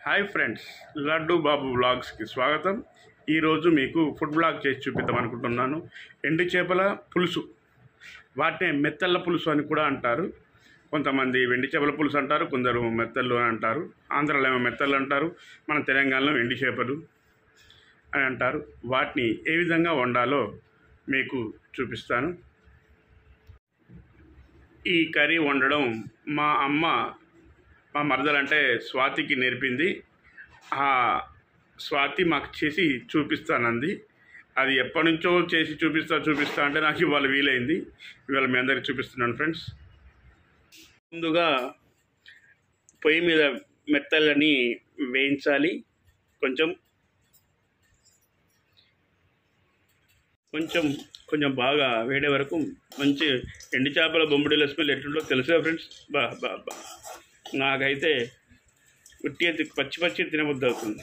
Hi friends Laddu Babu వ్లాగ్స్కి స్వాగతం ఈరోజు మీకు ఫుడ్ బ్లాగ్ చేసి చూపిద్దాం అనుకుంటున్నాను ఎండు చేపల పులుసు వాటిని మెత్తళ్ళ పులుసు అని కూడా అంటారు కొంతమంది వెండి చేపల పులుసు అంటారు కొందరు మెత్తళ్ళు అని అంటారు ఆంధ్రాలో ఏమో మెత్తళ్ళు అంటారు మన తెలంగాణలో ఎండి చేపలు అని అంటారు వాటిని ఏ విధంగా వండాలో మీకు చూపిస్తాను ఈ కర్రీ వండడం మా అమ్మ మా మరదలంటే స్వాతికి నేర్పింది ఆ స్వాతి మాకు చేసి చూపిస్తానంది అది ఎప్పటి నుంచో చేసి చూపిస్తా చూపిస్తా అంటే నాకు ఇవాళ వీలైంది ఇవాళ మీ అందరికి చూపిస్తున్నాను ఫ్రెండ్స్ ముందుగా పొయ్యి మీద మెత్తలని వేయించాలి కొంచెం కొంచెం కొంచెం బాగా వేడే వరకు మంచి ఎండు చేపల బొమ్మిడిల స్మెల్ ఎట్లుంటో తెలుసా ఫ్రెండ్స్ బా బా బా నాకైతే ఉట్టి ఎత్తి పచ్చి పచ్చి తినబుద్ధి అవుతుంది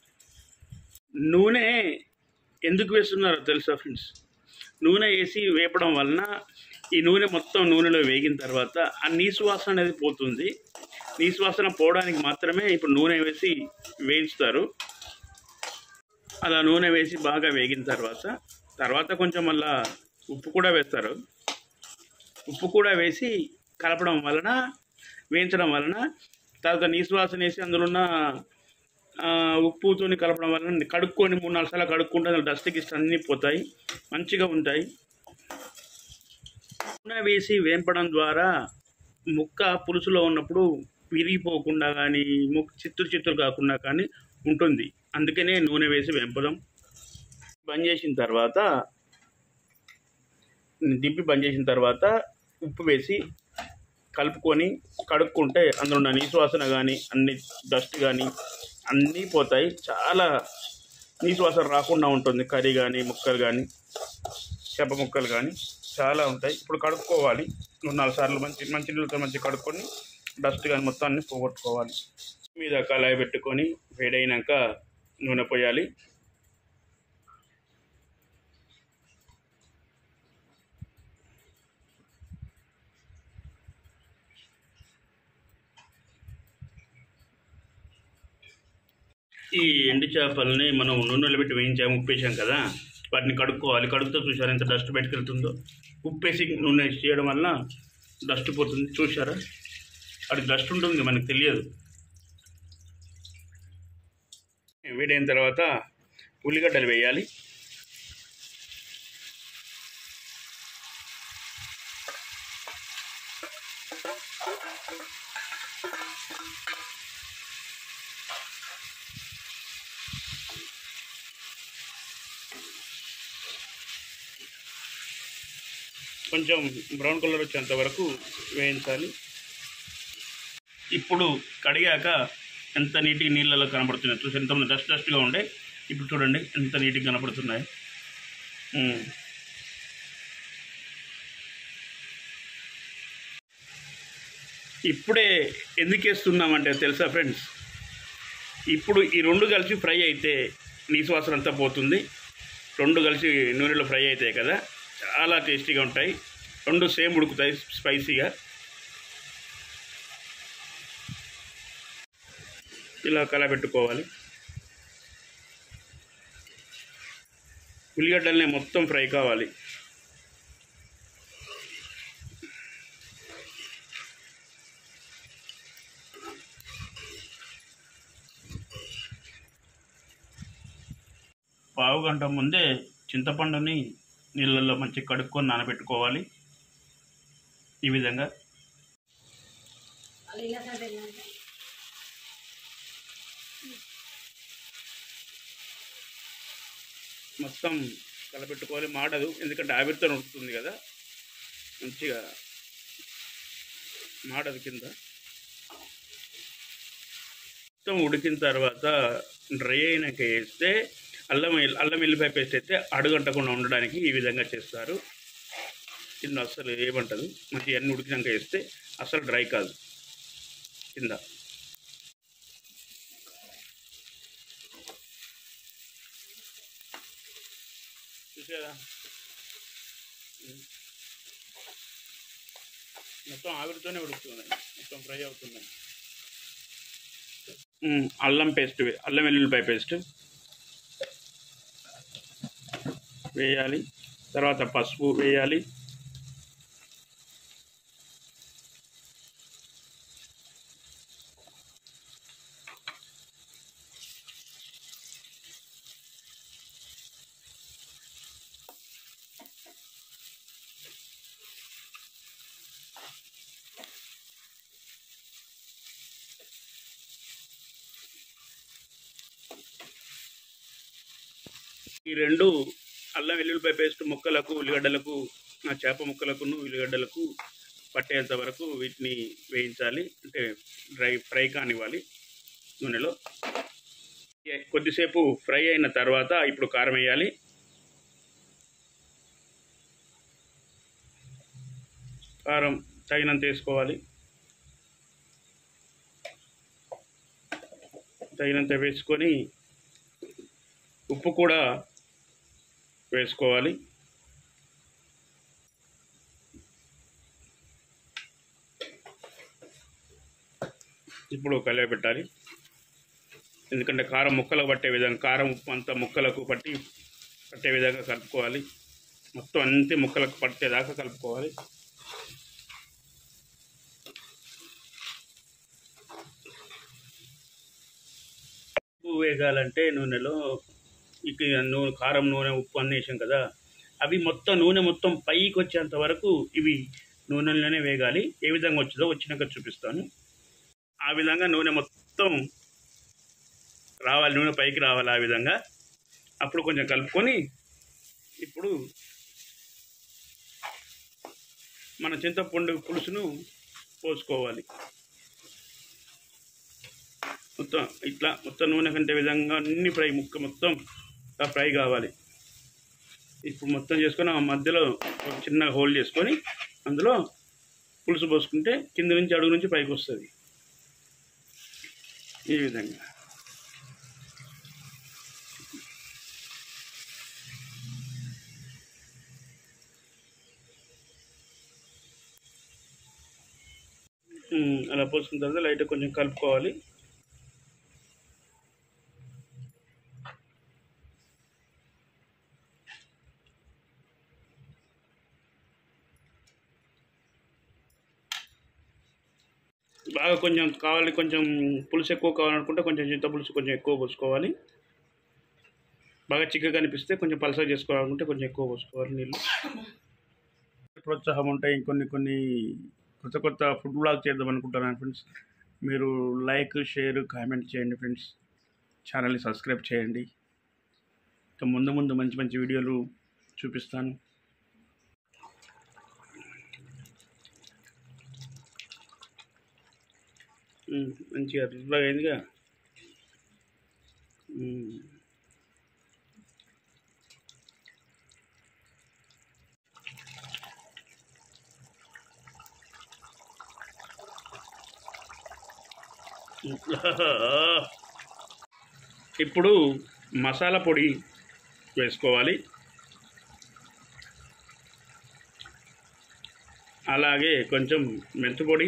నూనె ఎందుకు వేస్తున్నారో తెలుసా ఫ్రెండ్స్ నూనె వేసి వేపడం వలన ఈ నూనె మొత్తం నూనెలో వేగిన తర్వాత ఆ నీసు వాసన అనేది పోతుంది నీసు వాసన పోవడానికి మాత్రమే ఇప్పుడు నూనె వేసి వేయిస్తారు అలా నూనె వేసి బాగా వేగిన తర్వాత తర్వాత కొంచెం మళ్ళా ఉప్పు కూడా వేస్తారు ఉప్పు కూడా వేసి కలపడం వలన వేయించడం వలన తర్వాత నీసు వాసన వేసి అందులో ఉన్న ఆ, ఉప్పుతోని కలపడం వలన కడుక్కొని మూడు నాలుగు సార్లు కడుక్కుంటే అందులో డస్ట్ గిస్ట్ అన్నీ పోతాయి మంచిగా ఉంటాయి నూనె వేసి వేంపడం ద్వారా ముక్క పులుసులో ఉన్నప్పుడు విరిగిపోకుండా కానీ ముక్క చిత్తులు చిత్తులు కాకుండా కానీ ఉంటుంది అందుకనే నూనె వేసి వేంపడం బంద్ చేసిన తర్వాత దింపి బంద్ చేసిన తర్వాత ఉప్పు వేసి కలుపుకొని కడుక్కుంటే అందులో ఉన్న నీసు వాసన కానీ అన్ని డస్ట్ కానీ అన్నీ పోతాయి చాలా నీసు వాసన రాకుండా ఉంటుంది కర్రీ కానీ ముక్కలు కానీ చేప ముక్కలు కానీ చాలా ఉంటాయి ఇప్పుడు కడుక్కోవాలి మూడు నాలుగు సార్లు మంచి మంచి నీళ్ళతో మంచి కడుక్కొని డస్ట్ కానీ మొత్తం అన్ని పోగొట్టుకోవాలి మీద కళాయి పెట్టుకొని వేడైనాక నూనె పోయాలి ఈ ఎండు చేపలని మనం నూనెలో పెట్టి వేయించాము ఉప్పు వేసాం కదా వాటిని కడుక్కోవాలి కడుగుతూ చూసారా ఎంత డస్ట్ బయటకెళ్తుందో ఉప్పు వేసి నూనె వేసి చేయడం వల్ల డస్ట్ పోతుంది చూసారా అది డస్ట్ ఉంటుంది మనకు తెలియదు వేడైన తర్వాత ఉల్లిగడ్డలు వేయాలి కొంచెం బ్రౌన్ కలర్ వచ్చేంత వరకు వేయించాలి ఇప్పుడు కడిగాక ఎంత నీట్గా నీళ్ళలో కనపడుతున్నాయి చూసి ఎంత డస్ట్ డస్ట్గా ఉండే ఇప్పుడు చూడండి ఎంత నీట్గా కనపడుతున్నాయి ఉమ్. ఇప్పుడే ఎందుకు వేస్తున్నామంటే తెలుసా ఫ్రెండ్స్ ఇప్పుడు ఈ రెండు కలిసి ఫ్రై అయితే నీసు వాసన అంతా పోతుంది రెండు కలిసి నూనెలో ఫ్రై అవుతాయి కదా చాలా టేస్టీగా ఉంటాయి రెండు సేమ్ ఉడుకుతాయి స్పైసీగా ఇలా కలబెట్టుకోవాలి ఉల్లిగడ్డల్ని మొత్తం ఫ్రై కావాలి పావు గంట ముందే చింతపండుని నీళ్ళల్లో మంచి కడుక్కొని నానబెట్టుకోవాలి ఈ విధంగా మొత్తం కలపెట్టుకోవాలి మాడదు ఎందుకంటే ఆవిరితో ఉడుకుతుంది కదా మంచిగా మాడదు కింద మొత్తం ఉడికిన తర్వాత డ్రై అయినాక వేస్తే అల్లం వెల్లి- అల్లం వెల్లిపాయ పేస్ట్ అయితే అడుగంటకుండా ఉండడానికి ఈ విధంగా చేస్తారు కింద అస్సలు ఏమంటదు మంచి అన్ని ఉడికినాక వేస్తే అస్సలు డ్రై కాదు కింద చూసారా ఉమ్. మొత్తం ఆవిరితోనే ఉడుకుతున్నాయి మొత్తం ఫ్రై అవుతున్నాయి ఉమ్, అల్లం పేస్ట్ వే- అల్లం వెల్లుల్లిపాయ పేస్ట్ వేయాలి తర్వాత పసుపు వేయాలి ఈ రెండు అల్లం వెల్లుల్లిపాయ పేస్ట్ ముక్కలకు ఉల్లిగడ్డలకు ఆ చేప ముక్కలకును ఉల్లిగడ్డలకు పట్టేంత వరకు వీటిని వేయించాలి అంటే డ్రై ఫ్రై కానివ్వాలి నూనెలో ఏ- కొద్దిసేపు ఫ్రై అయిన తర్వాత ఇప్పుడు కారం వేయాలి కారం తగినంత వేసుకోవాలి తగినంత వేసుకొని ఉప్పు కూడా వేసుకోవాలి ఇప్పుడు కలియబెట్టాలి ఎందుకంటే కారం ముక్కలకు పట్టే విధంగా కారం ఉప్పు అంతా ముక్కలకు పట్టి పట్టే విధంగా కలుపుకోవాలి మొత్తం అంతే ముక్కలకు పట్టేదాకా కలుపుకోవాలి ఉప్పు వేగాలంటే నూనెలో ఇక నూనె కారం నూనె ఉప్పు అన్నీ వేసాం కదా అవి మొత్తం నూనె మొత్తం పైకి వచ్చేంత వరకు ఇవి నూనెలోనే వేగాలి ఏ విధంగా వచ్చిందో వచ్చినాక చూపిస్తాను ఆ విధంగా నూనె మొత్తం రావాలి నూనె పైకి రావాలి ఆ విధంగా అప్పుడు కొంచెం కలుపుకొని ఇప్పుడు మన చింతపండు పులుసును పోసుకోవాలి మొత్తం ఇట్లా మొత్తం నూనె కంటే విధంగా అన్ని ఫ్రై ముక్క మొత్తం ఆ ఫ్రై కావాలి ఇప్పుడు మొత్తం చేసుకొని ఆ మధ్యలో ఒక చిన్న హోల్ చేసుకొని అందులో పులుసు పోసుకుంటే కింద నుంచి అడుగు నుంచి పైకి వస్తుంది ఈ విధంగా ఉమ్, అలా పోసుకున్న తర్వాత లైట్ కొంచెం కలుపుకోవాలి బాగా కొంచెం కావాలి కొంచెం పులుసు ఎక్కువ కావాలనుకుంటే కొంచెం చింత పులుసు కొంచెం ఎక్కువ పోసుకోవాలి బాగా చిక్కగా కనిపిస్తే కొంచెం పలసగా చేసుకోవాలనుకుంటే కొంచెం ఎక్కువ పోసుకోవాలి నీళ్ళు ప్రోత్సాహం ఉంటాయి ఇంకొన్ని కొన్ని కొత్త కొత్త ఫుడ్ బ్లాగ్ చేద్దాం అనుకుంటున్నాను ఫ్రెండ్స్ మీరు లైక్ షేర్ కామెంట్ చేయండి ఫ్రెండ్స్ ఛానల్ని సబ్స్క్రైబ్ చేయండి ఇంకా ముందు ముందు మంచి మంచి వీడియోలు చూపిస్తాను ఉమ్, మంచిగా ఎర్రగా అయిందిగా ఉమ్. ఇప్పుడు మసాలా పొడి వేసుకోవాలి అలాగే కొంచెం మెంతు పొడి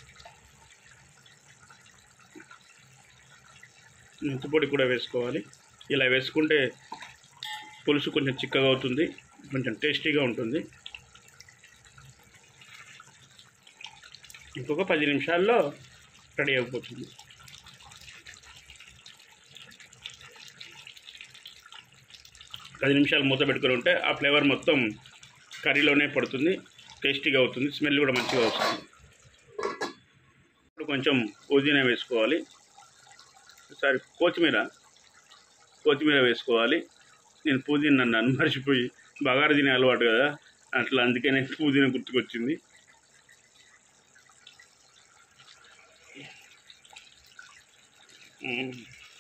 మెంతు పొడి కూడా వేసుకోవాలి ఇలా వేసుకుంటే పులుసు కొంచెం చిక్కగా అవుతుంది కొంచెం టేస్టీగా ఉంటుంది ఇంకొక పది నిమిషాల్లో రెడీ అయిపోతుంది పది నిమిషాలు మూత పెట్టుకొని ఉంటే ఆ ఫ్లేవర్ మొత్తం కర్రీలోనే పడుతుంది టేస్టీగా అవుతుంది స్మెల్ కూడా మంచిగా వస్తుంది ఇప్పుడు కొంచెం పుదీనా వేసుకోవాలి సారీ కొత్తిమీర కొత్తిమీర వేసుకోవాలి నేను పుదీనా నన్ను మర్చిపోయి బగారు తినే అలవాటు కదా అట్లా అందుకనే పుదీనా గుర్తుకొచ్చింది మ్మ్.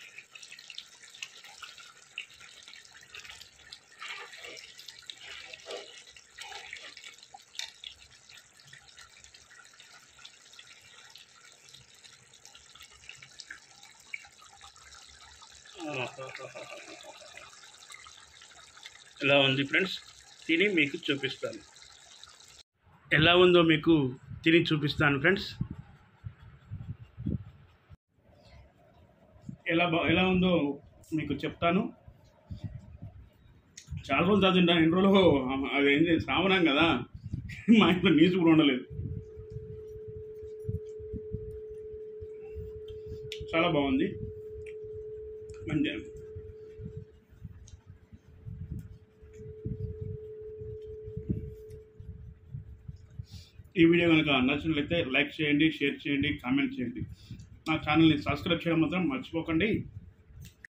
ఎలా ఉంది ఫ్రెండ్స్ తిని మీకు చూపిస్తాను ఎలా ఉందో మీకు తిని చూపిస్తాను ఫ్రెండ్స్ ఎలా బా ఎలా ఉందో మీకు చెప్తాను చాలా రోజులు చదివింటాను ఎన్ని రోజులు అది ఏంటి శ్రావణం కదా మా ఇంట్లో నీసు కూడా ఉండలేదు చాలా బాగుంది మంచి ఈ వీడియో కనుక నచ్చినట్లయితే లైక్ చేయండి షేర్ చేయండి కామెంట్ చేయండి నా ఛానల్ని సబ్స్క్రైబ్ చేయడం మాత్రం మర్చిపోకండి